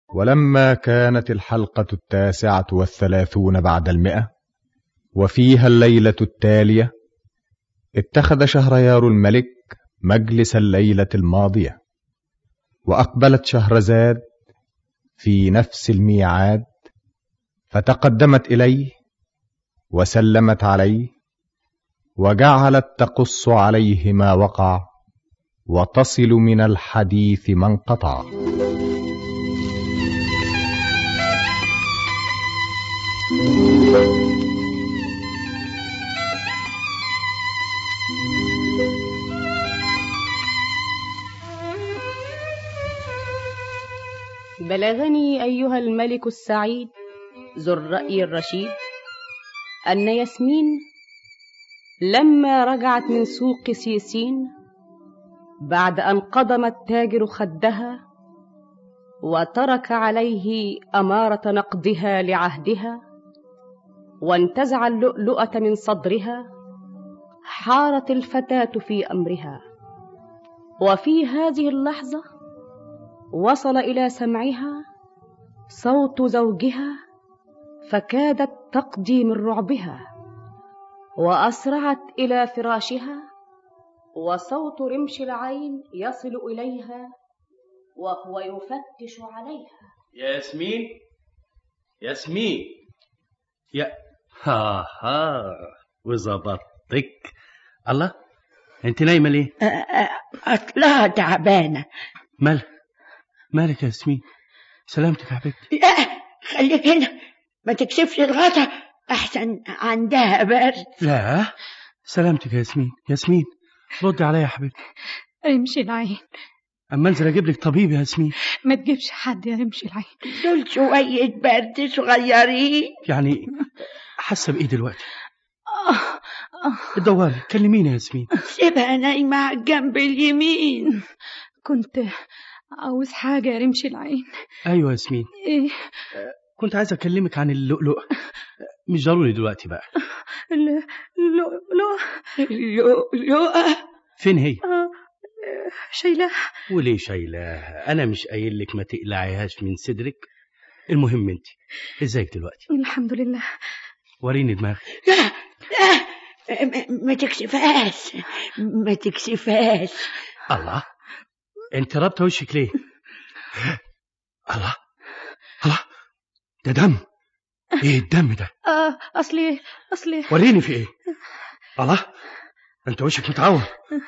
ولما كانت الحلقة التاسعة والثلاثون بعد المئة وفيها الليلة التالية اتخذ شهريار الملك مجلس الليلة الماضية وأقبلت شهرزاد في نفس الميعاد فتقدمت إليه وسلمت عليه وجعلت تقص عليه ما وقع وتصل من الحديث ما انقطع بلغني أيها الملك السعيد ذو الرأي الرشيد أن ياسمين لما رجعت من سوق سيسين بعد أن قضم التاجر خدها وترك عليه أمارة نقدها لعهدها وانتزع اللؤلؤة من صدرها حارت الفتاة في أمرها وفي هذه اللحظة وصل إلى سمعها صوت زوجها فكادت تقضي من رعبها وأسرعت إلى فراشها وصوت رمش العين يصل إليها وهو يفتش عليها يا ياسمين ياسمين يا ها ها وظبطتك الله انت نايمه ليه أصلها تعبانة مال مالك يا ياسمين سلامتك يا حبيبتي لا خليك هنا ما تكشفش الغطا أحسن عندها برد لا سلامتك يا ياسمين ياسمين ردي عليا يا حبيبتي رمش العين اما انزل اجيب لك طبيب يا ياسمين ما تجيبش حد يا رمش العين دول شوية برد صغيرين يعني حاسه بايه دلوقتي آه آه دوري كلميني يا ياسمين سيبها نايمة على الجنب اليمين كنت عاوز حاجة يا رمش العين ايوه يا ياسمين ايه كنت عايز اكلمك عن اللؤلؤ مش ضروري دلوقتي بقى ال- اللؤلؤ اللؤلؤة فين هي آه، شايلة وليه شايلاها انا مش قايل لك ما تقلعيهاش من صدرك المهم انت ازيك دلوقتي الحمد لله وريني دماغك لا لا م- ما تكشفهاش ما تكشفهاش الله انت رابطه وشك ليه الله الله ده دم ايه الدم ده آه أصلي أصلي وريني في ايه الله انت وشك متعور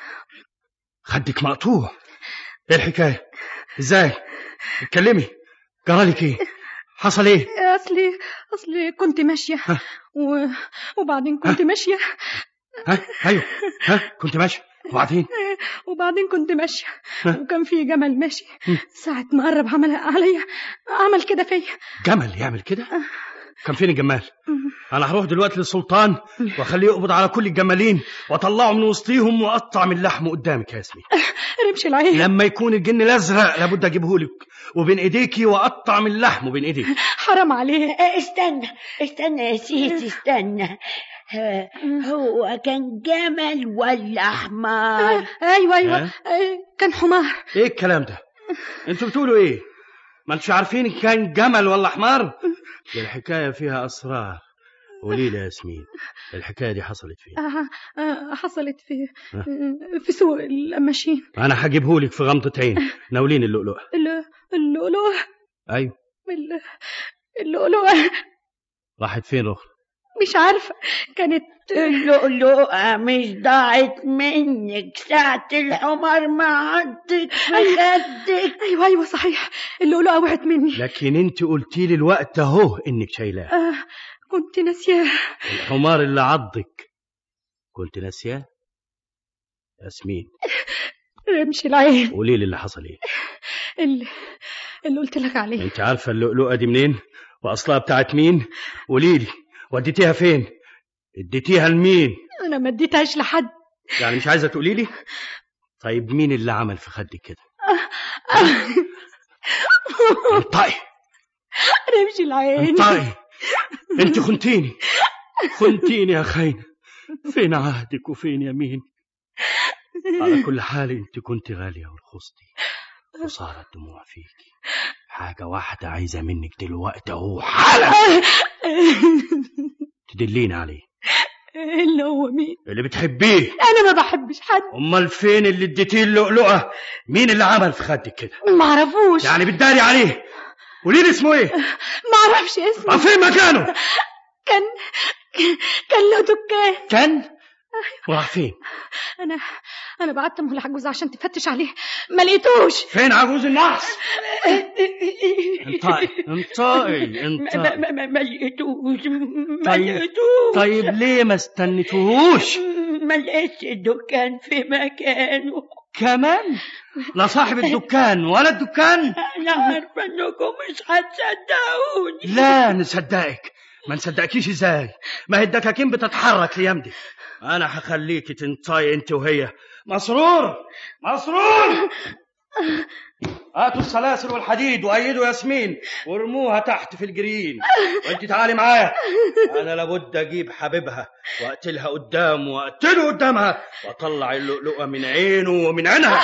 خدك مقطوع ايه الحكايه ازاي اتكلمي جرالك ايه حصل ايه أصلي أصلي كنت ماشية و... وبعدين كنت ماشية ها ايوه ها كنت ماشي وبعدين وبعدين كنت ماشية ها؟ وكان في جمل ماشي مم. ساعة ما قرب عمل عليا عمل كده فيا جمل يعمل كده كان فين الجمال انا هروح دلوقتي للسلطان واخليه يقبض على كل الجمالين واطلعه من وسطيهم واقطع من لحمه قدامك يا ياسمين رمش العين لما يكون الجن الازرق لابد اجيبه لك وبين ايديكي واقطع من لحمه بين ايديك حرام عليه استنى استنى يا سيدي استنى ها، هو كان جمل ولا حمار أيوة أيوة ها؟ آه، كان حمار ايه الكلام ده انتوا بتقولوا ايه ما انتوا عارفين إن كان جمل ولا حمار دي الحكايه فيها اسرار قولي لي يا ياسمين الحكايه دي حصلت فين آه، آه، حصلت في ها؟ آه، في سوق الماشين انا هجيبه لك في غمضه عين ناولين اللؤلؤه ال- اللؤلؤ ايوه ال- اللؤلؤ راحت فين اخرى مش عارفة كانت اللؤلؤة مش ضاعت منك ساعة الحمار ما عضك في خدك أيوة أيوة صحيح اللؤلؤة وقعت مني لكن انت قلتي لي الوقت اهو انك شايلاه آه كنت ناسياه الحمار اللي عضك كنت ناسياه ياسمين رمش العين قولي لي اللي حصل ايه اللي, اللي قلت لك عليه انت عارفه اللؤلؤه دي منين واصلها بتاعت مين قولي لي وديتيها فين اديتيها لمين أنا ما اديتهاش لحد يعني مش عايزه تقولي لي طيب مين اللي عمل في خدك كده انطقي رمش العين انطقي انت خنتيني خنتيني يا خاينه فين عهدك وفين يمين على كل حال انت كنت غاليه ورخصتي وصارت دموع فيكي حاجة واحدة عايزة منك دلوقتي اهو حالا تدليني عليه اللي هو مين اللي بتحبيه انا ما بحبش حد امال فين اللي اديتيه اللؤلؤة مين اللي عمل في خدك كده ما اعرفوش يعني بتداري عليه قولي لي اسمه ايه ما اعرفش اسمه طب فين مكانه كان كان له دكان كان وراح فين انا انا بعتهم للعجوز عشان تفتش عليه ما لقيتوش فين عجوز النحس انطقي انطقي ما انطقي ما- ما- ما لقيتوش ما طيب. لقيتوش طيب ليه ما استنيتوهوش ما لقيتش الدكان في مكانه كمان لا صاحب الدكان ولا الدكان انا عارفه انكم مش هتصدقوني لا نصدقك ما نصدقكيش ازاي ما هي الدكاكين بتتحرك الايام دي انا هخليكي تنطي انت وهي مسرور مسرور هاتوا السلاسل والحديد وايدوا ياسمين وارموها تحت في الجرين وانت تعالي معايا انا لابد اجيب حبيبها واقتلها قدامه واقتله قدامها واطلع اللؤلؤه من عينه ومن عينها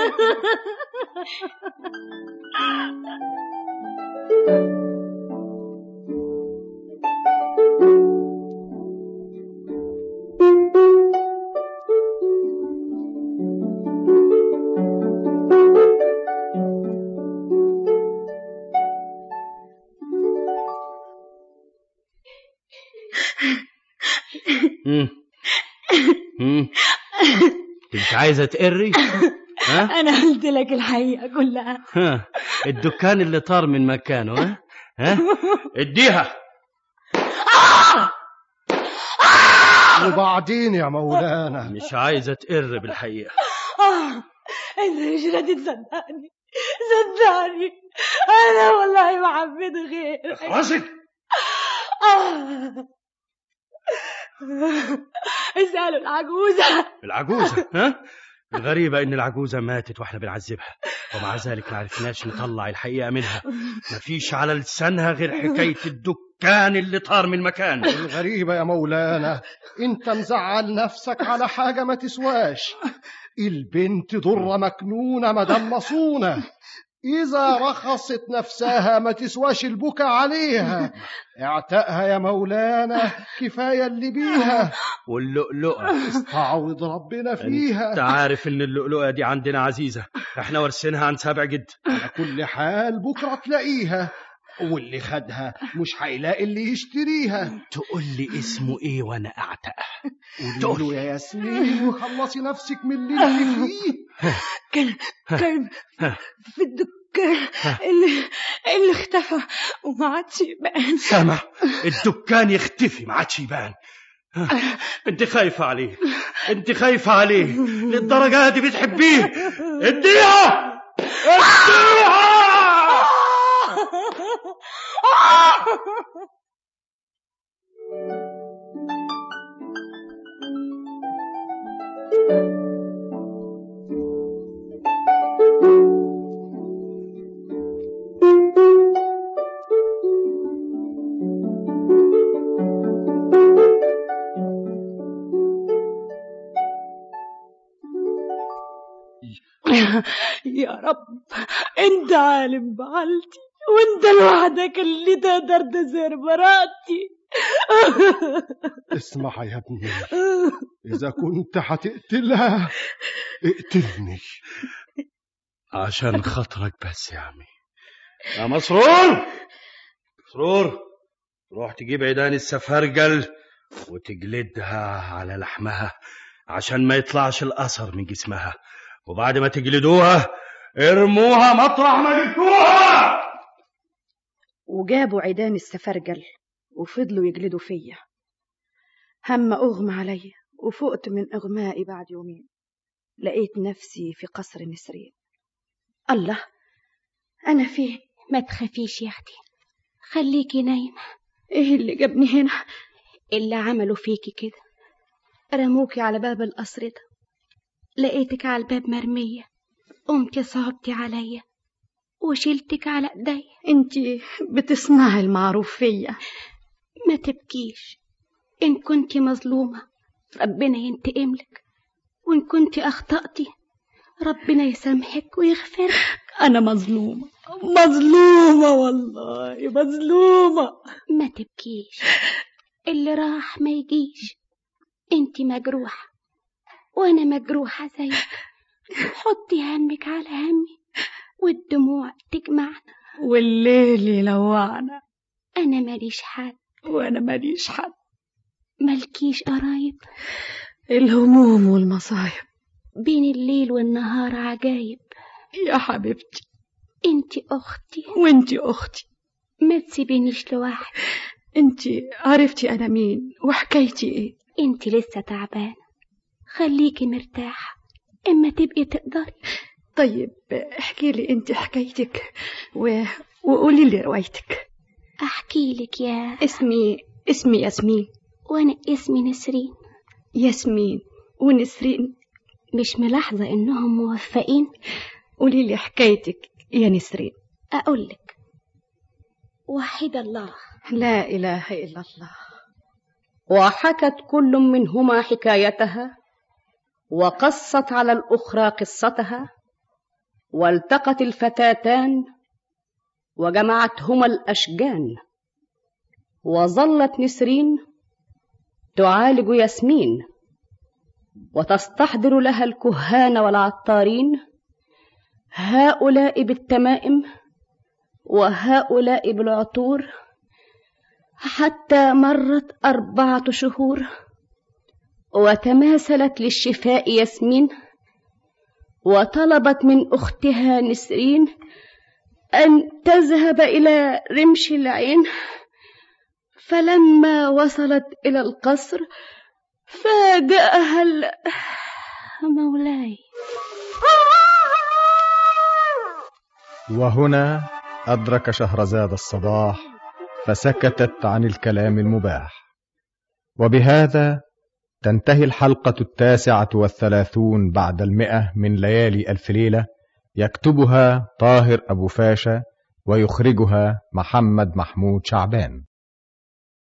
مم. مم. انت عايزه تقري ها انا قلت لك الحقيقه كلها ها الدكان اللي طار من مكانه ها ها اديها وبعدين يا مولانا مش عايزه تقر بالحقيقه آه انت مش راضي تصدقني صدقني انا والله ما حبيت غيرك راسك آه. اسألوا العجوزة العجوزه ها الغريبة إن العجوزة ماتت وإحنا بنعذبها ومع ذلك ما عرفناش نطلع الحقيقة منها مفيش على لسانها غير حكاية الدكان اللي طار من المكان الغريبة يا مولانا انت مزعل نفسك على حاجة ما تسواش البنت ضرة مكنونة مدام مصونة إذا رخصت نفسها ما تسواش البكا عليها اعتقها يا مولانا كفاية اللي بيها واللؤلؤة استعوض ربنا انت فيها عارف ان اللؤلؤة دي عندنا عزيزة احنا وارثينها عن سابع جد على كل حال بكرة تلاقيها واللي خدها مش هيلاقي اللي يشتريها تقول لي اسمه ايه وانا اعتقها قولي له يا ياسمين وخلصي نفسك من اللي انت فيه كان كان في الدكان اللي اللي اختفى وما عادش يبان سامع الدكان يختفي ما عادش يبان انت خايفة عليه انت خايفة عليه للدرجة دي بتحبيه اديها اديها يا رب انت عالم بحالتي وانت لوحدك اللي تقدر تزهر براءتي اسمع يا ابني إذا كنت هتقتلها اقتلني عشان خاطرك بس يا عمي يا مسرور مسرور روح تجيب عيدان السفرجل وتجلدها على لحمها عشان ما يطلعش الأثر من جسمها وبعد ما تجلدوها ارموها مطرح ما جبتوها وجابوا عيدان السفرجل وفضلوا يجلدوا فيا هم أغمى عليا وفقت من إغمائي بعد يومين لقيت نفسي في قصر نسرين الله أنا فين ما تخافيش يا اختي خليكي نايمة إيه اللي جابني هنا اللي عملوا فيكي كده رموكي على باب القصر ده لقيتك على الباب مرمية قمتي صعبتي عليا وشيلتك على ايديا انتي بتصنعي المعروف فيا ما تبكيش ان كنت مظلومة ربنا ينتقم لك وان كنت اخطأتي ربنا يسامحك ويغفر أنا مظلومة مظلومة والله مظلومة ما تبكيش اللي راح ما يجيش انت مجروحة وانا مجروحة زيك حطي همك على همي والدموع تجمعنا والليل يلوعنا انا ماليش حد وأنا ماليش حد ملكيش قرايب الهموم والمصايب بين الليل والنهار عجايب يا حبيبتي انت اختي وانتي أختي ما تسيبينيش لوحدي انتي عرفتي أنا مين وحكايتي إيه انت لسه تعبانة خليكي مرتاحة اما تبقي تقدري طيب احكي لي انت حكايتك و... وقولي لي روايتك احكي لك يا اسمي اسمي ياسمين وانا اسمي نسرين ياسمين ونسرين مش ملاحظة انهم موفقين قولي لي حكايتك يا نسرين اقولك وحد الله لا إله إلا الله وحكت كل منهما حكايتها وقصت على الأخرى قصتها والتقت الفتاتان وجمعتهما الأشجان وظلت نسرين تعالج ياسمين وتستحضر لها الكهان والعطارين هؤلاء بالتمائم وهؤلاء بالعطور حتى مرت أربعة شهور وتماثلت للشفاء ياسمين وطلبت من أختها نسرين أن تذهب إلى رمش العين فلما وصلت إلى القصر فاجأها ال... مولاي وهنا أدرك شهرزاد الصباح فسكتت عن الكلام المباح وبهذا تنتهي الحلقة التاسعة والثلاثون بعد المئة من ليالي ألف ليلة يكتبها طاهر أبو فاشا ويخرجها محمد محمود شعبان